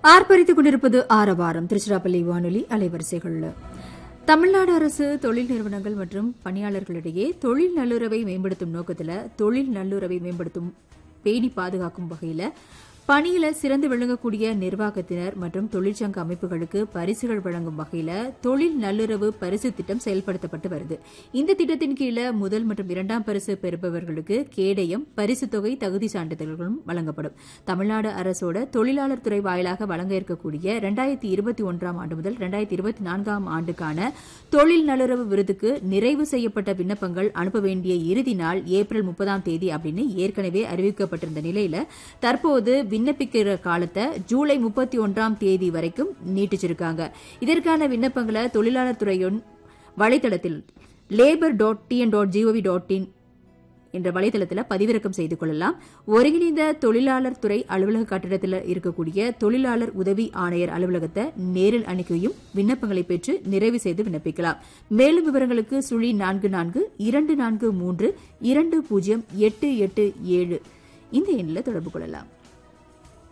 ஆர்ப்பரித்துக் கொண்டிருப்பது ஆரவாரம் திருச்சிராப்பள்ளி வானொலி அலைவரிசைகள் தமிழ்நாடு அரசு தொழில் நிறுவனங்கள் மற்றும் பணியாளர்களிடையே தொழில் நல்லுறவை மேம்படுத்தும் நோக்கத்தில் தொழில் நல்லுறவை மேம்படுத்தும் பேணி பாதுகாக்கும் வகையில் பணியில சிறந்து விளங்கக்கூடிய நிர்வாகத்தினர் மற்றும் தொழிற்சங்க அமைப்புகளுக்கு பரிசுகள் வழங்கும் வகையில தொழில் நல்லுறவு பரிசு திட்டம் செயல்படுத்தப்பட்டு வருது இந்த திட்டத்தின் கீழ முதல் மற்றும் இரண்டாம் பரிசு பெறுபவர்களுக்கு கேடயம் பரிசு தொகை தகுதி சான்றிதழ்களும் வழங்கப்படும் தமிழ்நாடு அரசோட தொழிலாளர் துறை வாயிலாக வழங்க இருக்கக்கூடிய இரண்டாயிரத்தி இருபத்தி ஒன்றாம் ஆண்டு முதல் இரண்டாயிரத்தி இருபத்தி நான்காம் ஆண்டுக்கான தொழில் நல்லுறவு விருதுக்கு நிறைவு செய்யப்பட்ட விண்ணப்பங்கள் அனுப்ப வேண்டிய இறுதி நாள் ஏப்ரல் முப்பதாம் தேதி அப்படின்னு ஏற்கனவே அறிவிக்கப்பட்டிருந்த நிலையில தற்போது விண்ணப்பிக்கிற காலத்தை ஜூலை முப்பத்தி ஒன்றாம் தேதி வரைக்கும் நீட்டிச்சிருக்காங்க இதற்கான விண்ணப்பங்களை தொழிலாளர் துறையின் வலைதளத்தில் labour dot TN dot GOV dot in என்ற வலைதளத்தில் பதிவிறக்கம் செய்து கொள்ளலாம் ஒருங்கிணைந்த தொழிலாளர் துறை அலுவலக கட்டிடத்தில் இருக்கக்கூடிய தொழிலாளர் உதவி ஆணையர் அலுவலகத்தை நேரில் அணுகியும் விண்ணப்பங்களை பெற்று நிறைவு செய்து விண்ணப்பிக்கலாம் மேலும் விவரங்களுக்கு சுழி நான்கு நான்கு இரண்டு நான்கு மூன்று இரண்டு பூஜ்ஜியம் எட்டு எட்டு ஏழு இந்த எண்ணில் தொடர்பு கொள்ளலாம்